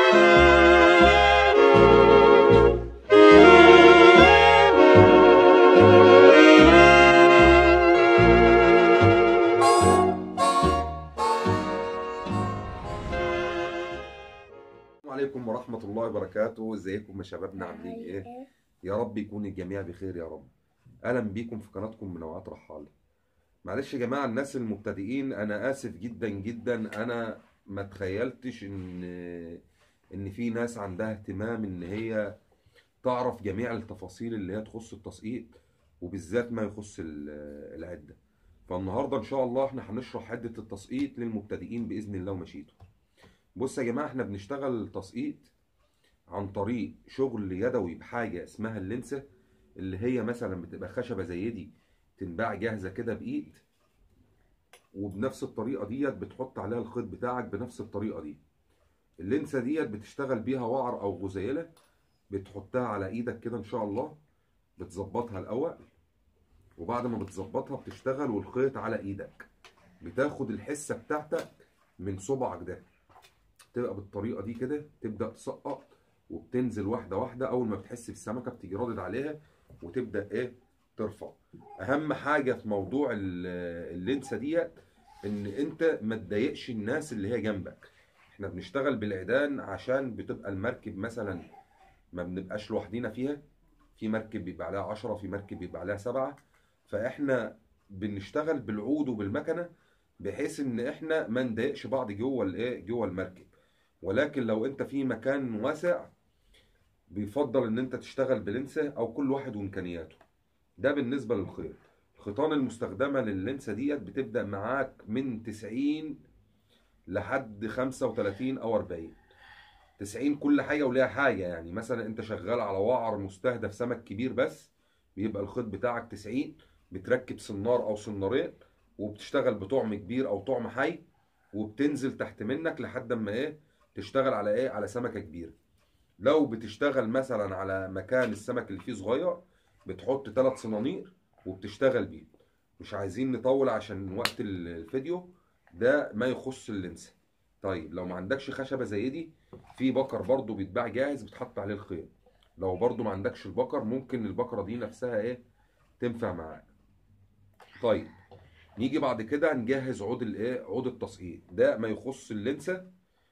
السلام عليكم ورحمة الله وبركاته ازيكم يا شبابنا عاملين ايه يا رب يكون الجميع بخير يا رب اهلا بيكم في قناتكم منوعات رحالة معلش يا جماعة الناس المبتدئين انا اسف جدا جدا انا ما تخيلتش ان ان في ناس عندها اهتمام ان هي تعرف جميع التفاصيل اللي هي تخص التسقيط وبالذات ما يخص ال- العدة فالنهاردة ان شاء الله احنا هنشرح عدة التسقيط للمبتدئين بإذن الله ومشيئته بص يا جماعة احنا بنشتغل تسقيط عن طريق شغل يدوي بحاجة اسمها اللينسة اللي هي مثلا بتبقى خشبة زي دي تنباع جاهزة كده بإيد وبنفس الطريقة ديت بتحط عليها الخيط بتاعك بنفس الطريقة دي اللينسة ديت بتشتغل بيها وعر أو غزيلة بتحطها على إيدك كده إن شاء الله بتظبطها الأول وبعد ما بتظبطها بتشتغل والخيط على إيدك بتاخد الحسة بتاعتك من صبعك ده تبقى بالطريقه دي كده تبدا تسقط وبتنزل واحده واحده اول ما بتحس بالسمكه بتيجي رادد عليها وتبدا ايه ترفع اهم حاجه في موضوع ال- اللينسه ديت ان انت ما تضايقش الناس اللي هي جنبك احنا بنشتغل بالعيدان عشان بتبقى المركب مثلا ما بنبقاش لوحدينا فيها في مركب بيبقى عليها عشرة في مركب بيبقى عليها سبعة فاحنا بنشتغل بالعود وبالمكنه بحيث ان احنا ما نضايقش بعض جوه الايه جوه المركب ولكن لو انت في مكان واسع بيفضل ان انت تشتغل بلنسة او كل واحد وامكانياته ده بالنسبة للخيط الخيطان المستخدمة لللنسة ديت بتبدأ معاك من 90 لحد 35 او 40 90 كل حاجة وليها حاجة يعني مثلا انت شغال على وعر مستهدف سمك كبير بس بيبقى الخيط بتاعك 90 بتركب سنار او سنارين وبتشتغل بطعم كبير او طعم حي وبتنزل تحت منك لحد اما ايه تشتغل على ايه على سمكه كبيره لو بتشتغل مثلا على مكان السمك اللي فيه صغير بتحط ثلاث صنانير وبتشتغل بيه مش عايزين نطول عشان وقت ال- الفيديو ده ما يخص اللينسة طيب لو ما عندكش خشبة زي دي في بكر برضو بيتباع جاهز بتحط عليه الخيط لو برضو ما عندكش البكر ممكن البكرة دي نفسها ايه تنفع معاك طيب نيجي بعد كده نجهز عود الايه عود التسقيط ده ما يخص اللينسة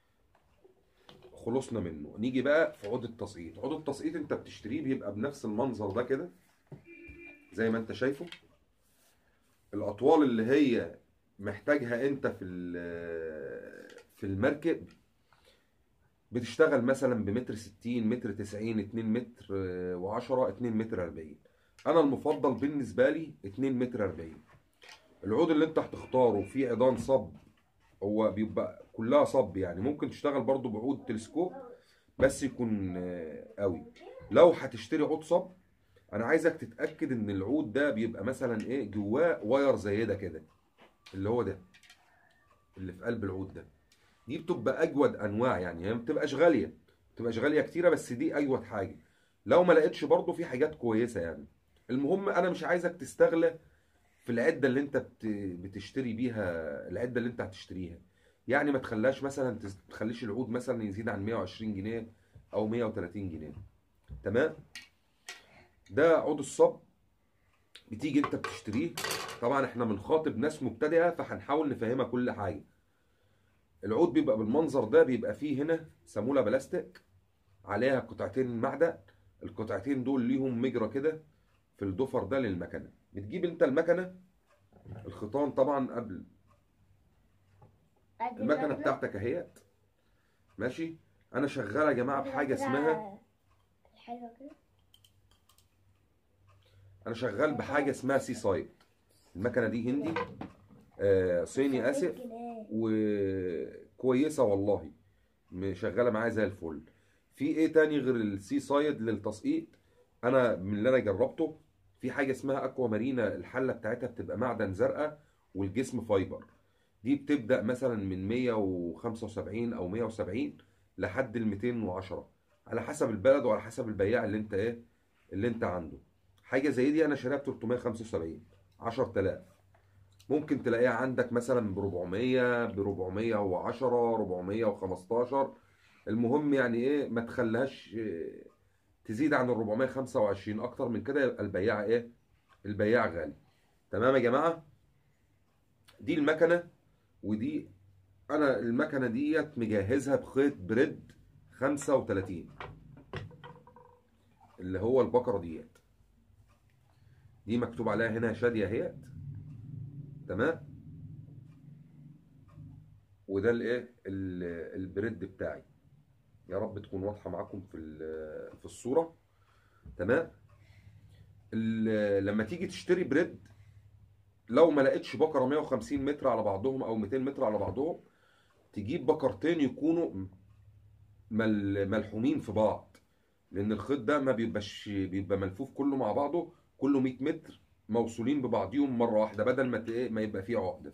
خلصنا منه نيجي بقى في عود التسقيط عود التسقيط انت بتشتريه بيبقى بنفس المنظر ده كده زي ما انت شايفه الاطوال اللي هي محتاجها انت في ال- في المركب بتشتغل مثلا بمتر ستين متر تسعين اتنين متر اه، وعشرة اتنين متر اربعين انا المفضل بالنسبة لي اتنين متر اربعين العود اللي انت هتختاره فيه عيدان صب هو بيبقى كلها صب يعني ممكن تشتغل برضو بعود تلسكوب بس يكون آه، قوي لو هتشتري عود صب انا عايزك تتاكد ان العود ده بيبقى مثلا ايه جواه واير زي ده كده اللي هو ده اللي في قلب العود ده دي بتبقى اجود انواع يعني هي ما بتبقاش غاليه ما بتبقاش غاليه كتيره بس دي اجود حاجه لو ما لقيتش برضو في حاجات كويسه يعني المهم انا مش عايزك تستغلى في العده اللي انت بت- بتشتري بيها العده اللي انت هتشتريها يعني ما تخليهاش مثلا تس- تخليش العود مثلا يزيد عن 120 جنيه او 130 جنيه تمام ده عود الصب بتيجي انت بتشتريه طبعا احنا بنخاطب ناس مبتدئه فهنحاول نفهمها كل حاجه العود بيبقى بالمنظر ده بيبقى فيه هنا سموله بلاستيك عليها قطعتين معدن القطعتين دول ليهم مجرى كده في الضفر ده للمكنه بتجيب انت المكنه الخيطان طبعا قبل المكنه بتاعتك اهيت ماشي انا شغال يا جماعه بحاجه اسمها حلوة كده انا شغال بحاجه اسمها سي سايد المكنه دي هندي آه صيني اسف وكويسه والله م- شغاله معايا زي الفل في ايه تاني غير السي سايد للتسقيط انا من اللي انا جربته في حاجه اسمها اكوا مارينا الحله بتاعتها بتبقى معدن زرقاء والجسم فايبر دي بتبدا مثلا من 175 او 170 لحد ال 210 على حسب البلد وعلى حسب البياع اللي انت ايه اللي انت عنده حاجه زي دي انا شاريها ب 375 10000 ممكن تلاقيها عندك مثلا ب 400 ب 410 415 المهم يعني ايه ما تخليهاش إيه تزيد عن ال 425 اكتر من كده يبقى البياع ايه البياع غالي تمام يا جماعه دي المكنه ودي انا المكنه ديت مجهزها بخيط بريد 35 اللي هو البقره ديت دي مكتوب عليها هنا شاديه اهيت تمام وده الايه ال- البريد بتاعي يا رب تكون واضحه معاكم في ال- في الصوره تمام ال- لما تيجي تشتري بريد لو ما لقيتش بقره 150 متر على بعضهم او 200 متر على بعضهم تجيب بقرتين يكونوا مل- ملحومين في بعض لان الخيط ده ما بيبقاش بيبقى ملفوف كله مع بعضه كله 100 متر موصولين ببعضيهم مره واحده بدل ما ت- إيه، ما يبقى فيه عقده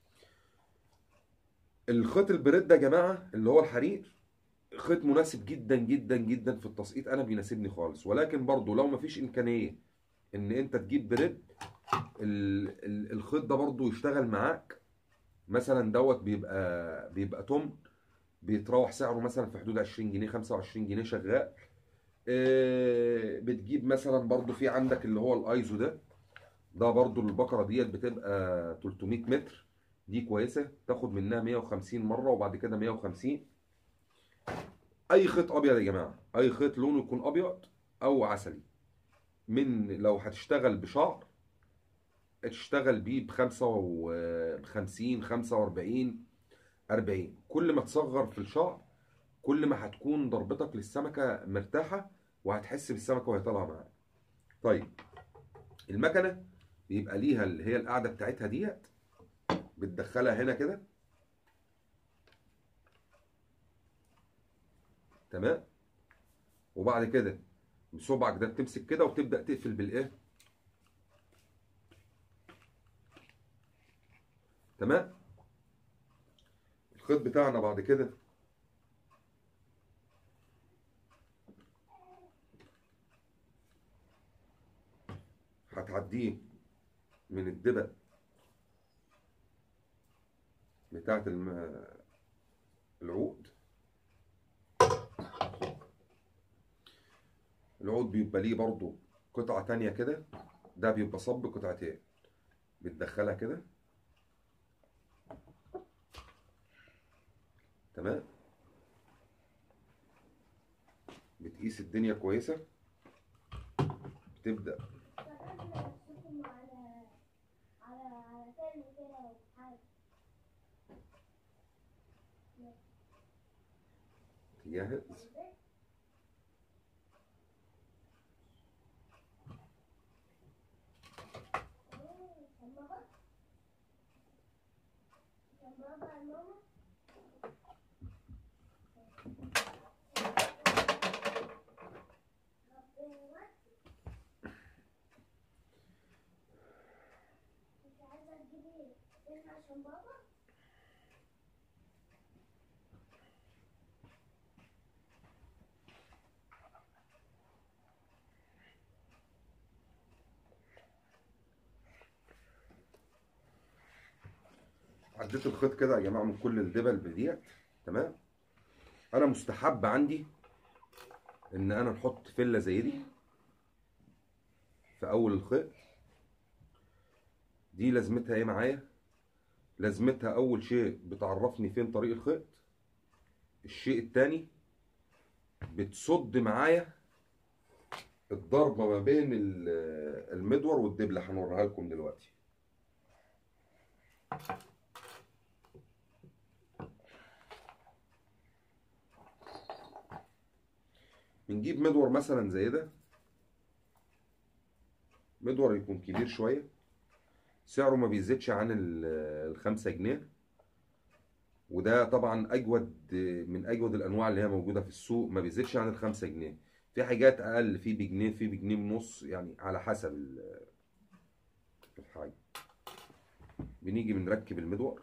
الخيط البريد ده يا جماعه اللي هو الحرير خيط مناسب جدا جدا جدا في التسقيط انا بيناسبني خالص ولكن برضو لو مفيش امكانيه ان انت تجيب بريد ال- ال- الخيط ده برضو يشتغل معاك مثلا دوت بيبقى بيبقى توم بيتراوح سعره مثلا في حدود 20 جنيه 25 جنيه شغال آه، بتجيب مثلا برضو في عندك اللي هو الايزو ده ده برضو البقرة ديت بتبقى 300 متر دي كويسة تاخد منها 150 مرة وبعد كده 150 اي خيط ابيض يا جماعة اي خيط لونه يكون ابيض او عسلي من لو هتشتغل بشعر تشتغل بيه بخمسة وخمسين خمسة واربعين أربعين كل ما تصغر في الشعر كل ما هتكون ضربتك للسمكة مرتاحة وهتحس بالسمكة وهي طالعة معاك طيب المكنة بيبقى ليها اللي هي القاعدة بتاعتها ديت بتدخلها هنا كده تمام وبعد كده بصبعك ده بتمسك كده وتبدأ تقفل بالايه تمام الخيط بتاعنا بعد كده هتعديه من الدبق بتاعت الم... العقد العود بيبقى ليه برضو قطعة تانية كده ده بيبقى صب قطعتين بتدخلها كده تمام بتقيس الدنيا كويسة بتبدأ تجهز عشان بابا عديت الخيط كده يا جماعة من كل الدبل ديت تمام انا مستحب عندي ان انا نحط فلة زي دي في اول الخيط دي لازمتها ايه معايا لازمتها اول شيء بتعرفني فين طريق الخيط الشيء التاني بتصد معايا الضربة ما بين ال- المدور والدبلة هنوريها لكم دلوقتي بنجيب مدور مثلا زي ده مدور يكون كبير شوية سعره ما بيزيدش عن ال- الخمسة جنيه وده طبعا اجود من اجود الانواع اللي هي موجودة في السوق ما بيزيدش عن الخمسة جنيه في حاجات اقل في بجنيه في بجنيه ونص يعني على حسب ال- الحاجة بنيجي بنركب المدور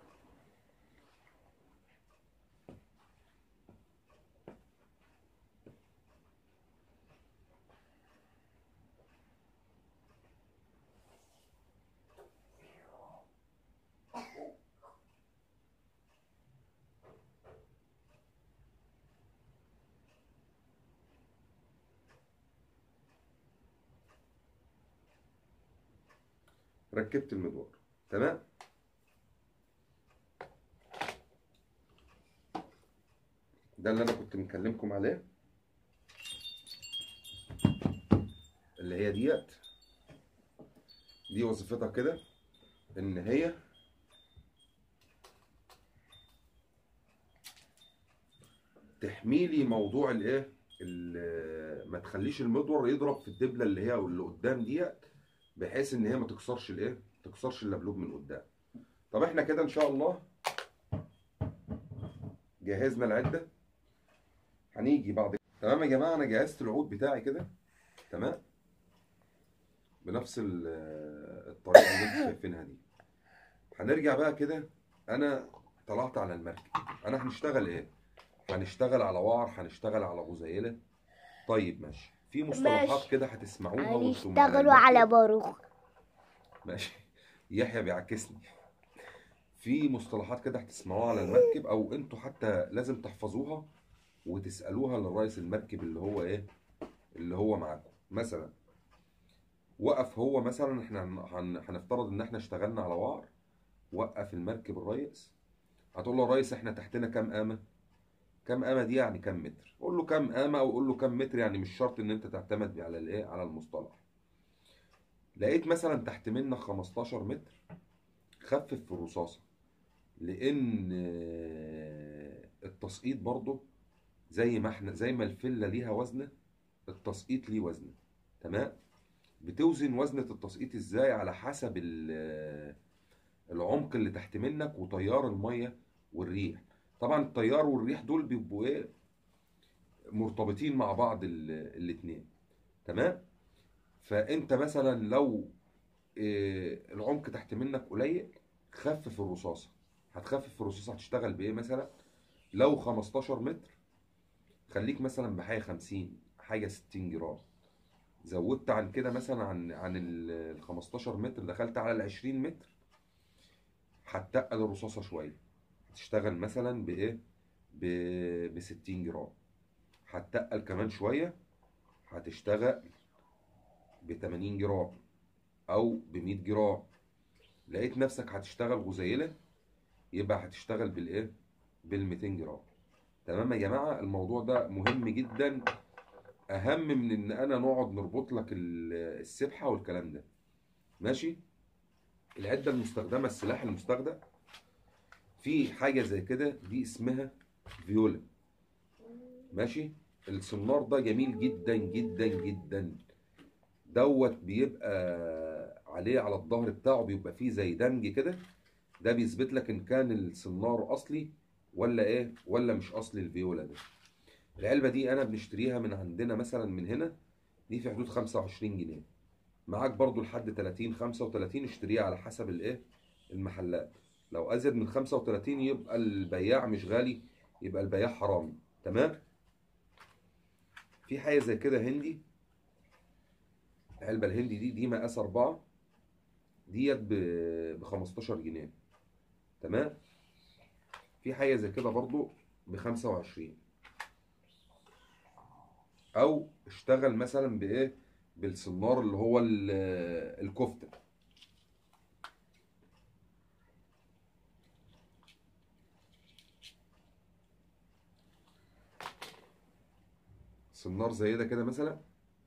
ركبت المدور تمام ده اللي انا كنت مكلمكم عليه اللي هي ديت دي وظيفتها كده ان هي تحميلي موضوع الايه ال- ما تخليش المدور يضرب في الدبله اللي هي اللي قدام ديت بحيث ان هي ما تكسرش الايه ما تكسرش اللبلوب من قدام طب احنا كده ان شاء الله جهزنا العده هنيجي بعد تمام يا جماعه انا جهزت العود بتاعي كده تمام بنفس ال- الطريقه اللي انتم شايفينها دي هنرجع بقى كده انا طلعت على المركب انا هنشتغل ايه هنشتغل على وعر هنشتغل على غزيله طيب ماشي في مصطلحات ماشي. كده هتسمعوها وانتم هنشتغلوا على المركب. باروخ ماشي يحيى بيعكسني في مصطلحات كده هتسمعوها على المركب او انتوا حتى لازم تحفظوها وتسالوها للرئيس المركب اللي هو ايه اللي هو معاكم مثلا وقف هو مثلا احنا هن- هن- هنفترض ان احنا اشتغلنا على وعر وقف المركب الريس هتقول له يا ريس احنا تحتنا كام قامه كام قامه دي يعني كام متر قول له كام قامه او قول له كام متر يعني مش شرط ان انت تعتمد على الايه على المصطلح لقيت مثلا تحت منك 15 متر خفف في الرصاصه لان آه، التسقيط برضه زي ما احنا زي ما الفله ليها وزنه التسقيط ليه وزنه تمام بتوزن وزنة التسقيط ازاي على حسب ال- العمق اللي تحت منك وتيار المية والريح طبعا التيار والريح دول بيبقوا ايه مرتبطين مع بعض ال- الاتنين تمام فانت مثلا لو إيه العمق تحت منك قليل خفف الرصاصة هتخفف الرصاصة هتشتغل بايه مثلا لو 15 متر خليك مثلا بحاجة 50 حاجة 60 جرام زودت عن كده مثلا عن عن ال 15 متر دخلت على ال 20 متر هتتقل الرصاصة شوية هتشتغل مثلا بإيه؟ ب 60 جرام هتتقل كمان شوية هتشتغل ب 80 جرام أو ب 100 جرام لقيت نفسك هتشتغل غزيلة يبقى هتشتغل بالإيه؟ بال 200 جرام تمام يا جماعة الموضوع ده مهم جدا اهم من ان انا نقعد نربط لك ال- السبحه والكلام ده ماشي العده المستخدمه السلاح المستخدم في حاجه زي كده دي اسمها فيولا ماشي السنار ده جميل جدا جدا جدا دوت بيبقى عليه على الظهر بتاعه بيبقى فيه زي دمج كده ده بيثبت لك ان كان السنار اصلي ولا ايه ولا مش اصلي الفيولا ده العلبة دي أنا بنشتريها من عندنا مثلا من هنا دي في حدود 25 جنيه معاك برضو لحد 30 35 اشتريها على حسب الايه المحلات لو أزيد من 35 يبقى البياع مش غالي يبقى البياع حرامي تمام في حاجة زي كده هندي العلبة الهندي دي دي مقاس أربعة ديت ب 15 جنيه تمام في حاجة زي كده برضو ب 25 او اشتغل مثلا بايه بالسنار اللي هو ال- الكفته سنار زي ده كده مثلا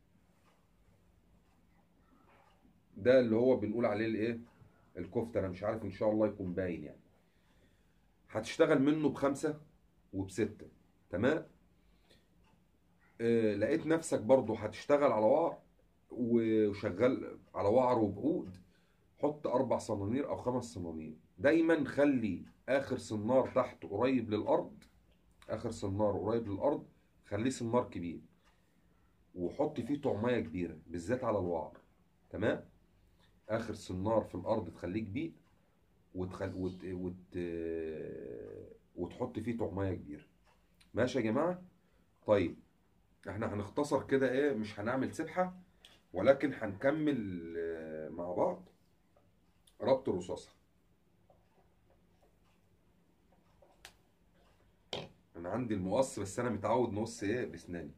ده اللي هو بنقول عليه الايه الكفته انا مش عارف ان شاء الله يكون باين يعني هتشتغل منه بخمسة وبستة تمام آه، لقيت نفسك برضو هتشتغل على وعر وشغال على وعر وبعود حط اربع صنانير او خمس صنانير دايما خلي اخر صنار تحت قريب للارض اخر صنار قريب للارض خليه صنار كبير وحط فيه طعمية كبيرة بالذات على الوعر تمام اخر صنار في الارض تخليه كبير وتخل... وت... وت... وتحط فيه طعمية كبيرة ماشي يا جماعة طيب احنا هنختصر كده ايه مش هنعمل سبحة ولكن هنكمل آه، مع بعض ربط الرصاصة انا عندي المقص بس انا متعود نقص ايه بسناني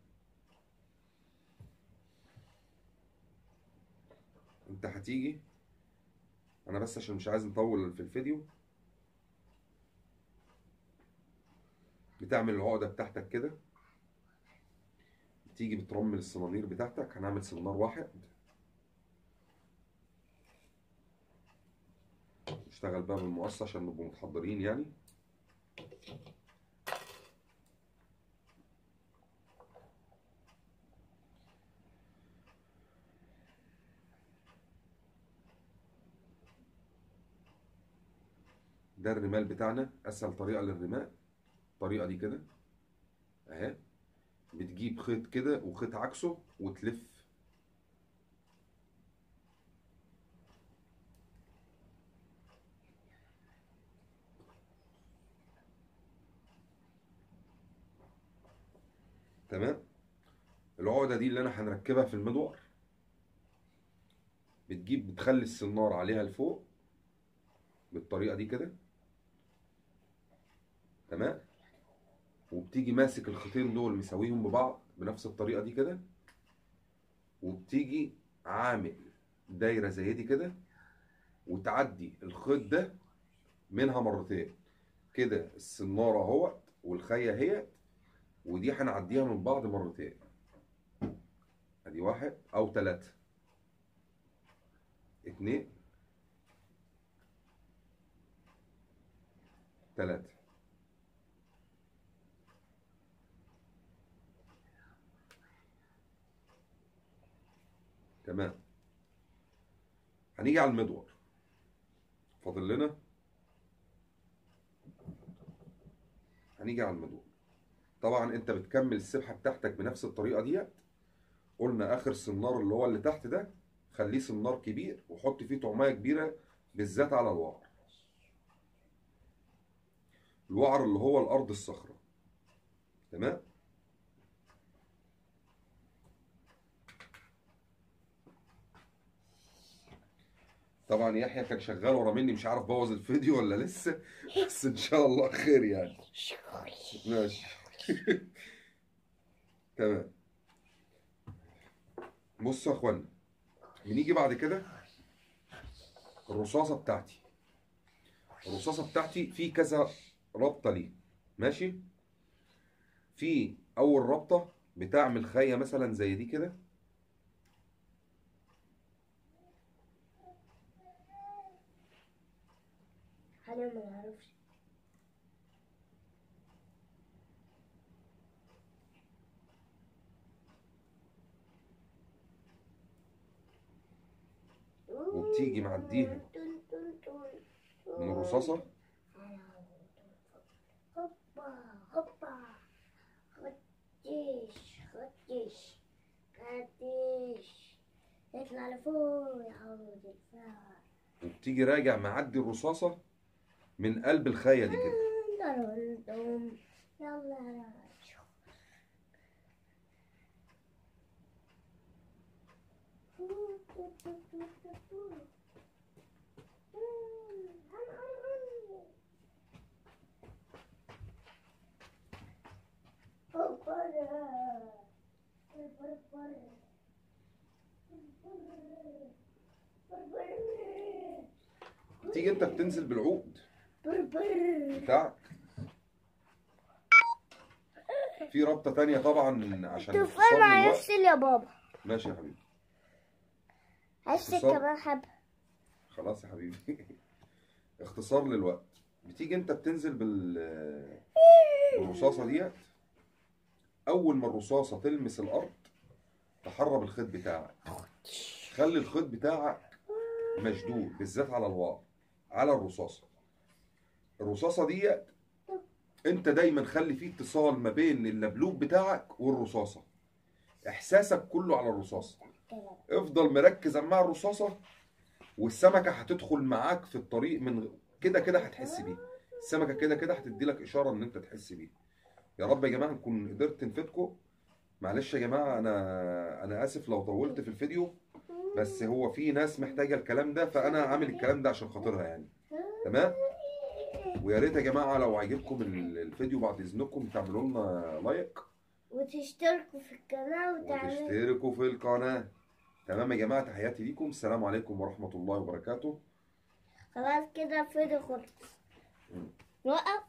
انت هتيجي انا بس عشان مش عايز نطول في الفيديو بتعمل العقده بتاعتك كده تيجي بترمل الصنانير بتاعتك هنعمل سنار واحد نشتغل بقى بالمقص عشان نبقوا متحضرين يعني ده الرمال بتاعنا اسهل طريقه للرمال الطريقه دي كده اهي بتجيب خيط كده وخيط عكسه وتلف تمام العقده دي اللي انا هنركبها في المدور بتجيب بتخلي السنار عليها لفوق بالطريقه دي كده تمام وبتيجي ماسك الخيطين دول مساويهم ببعض بنفس الطريقه دي كده وبتيجي عامل دايره زي دي كده وتعدي الخيط ده منها مرتين كده السناره اهوت والخيه اهيت ودي هنعديها من بعض مرتين ادي واحد او ثلاثة اتنين ثلاثة تمام هنيجي على المدور فاضل لنا هنيجي على المدور طبعا انت بتكمل السبحه بتاعتك بنفس الطريقه ديت قلنا اخر سنار اللي هو اللي تحت ده خليه سنار كبير وحط فيه طعميه كبيره بالذات على الوعر الوعر اللي هو الارض الصخره تمام طبعا يحيى كان شغال ورا مني مش عارف بوظ الفيديو ولا لسه بس ان شاء الله خير يعني ماشي تمام بصوا يا اخوانا بنيجي بعد كده الرصاصه بتاعتي الرصاصه بتاعتي في كذا رابطه ليه ماشي في اول رابطه بتعمل خيه مثلا زي دي كده انا ما نعرفش وبتيجي معديها من الرصاصه هوبا هوبا خديش خديش خديش يطلع لفوق يعود الفار وبتيجي راجع معدي الرصاصه من قلب الخايه دي كده درندم. يلا تيجي انت بتنزل بالعود بربر بتاعك في رابطه تانية طبعا عشان تفاح اختصار مع للوقت نفسي يا بابا ماشي يا حبيبي عايز اختصار. كمان حبة خلاص يا حبيبي اختصار للوقت بتيجي انت بتنزل بال بالرصاصه ديت اول ما الرصاصه تلمس الارض تحرب الخيط بتاعك خلي الخيط بتاعك مشدود بالذات على الواقع على الرصاصه الرصاصه ديت انت دايما خلي فيه اتصال ما بين اللبلوب بتاعك والرصاصه احساسك كله على الرصاصه افضل مركز مع الرصاصه والسمكه هتدخل معاك في الطريق من كده كده هتحس بيه السمكه كده كده هتدي لك اشاره ان انت تحس بيه يا رب يا جماعه نكون قدرت نفيدكم معلش يا جماعه انا انا اسف لو طولت في الفيديو بس هو في ناس محتاجه الكلام ده فانا عامل الكلام ده عشان خاطرها يعني تمام ويا ريت يا جماعه لو عجبكم ال- الفيديو بعد اذنكم تعملوا لنا لايك وتشتركوا في القناة وتعملوا وتشتركوا في القناه تمام يا جماعه تحياتي ليكم السلام عليكم ورحمه الله وبركاته خلاص كده الفيديو خلص نوقف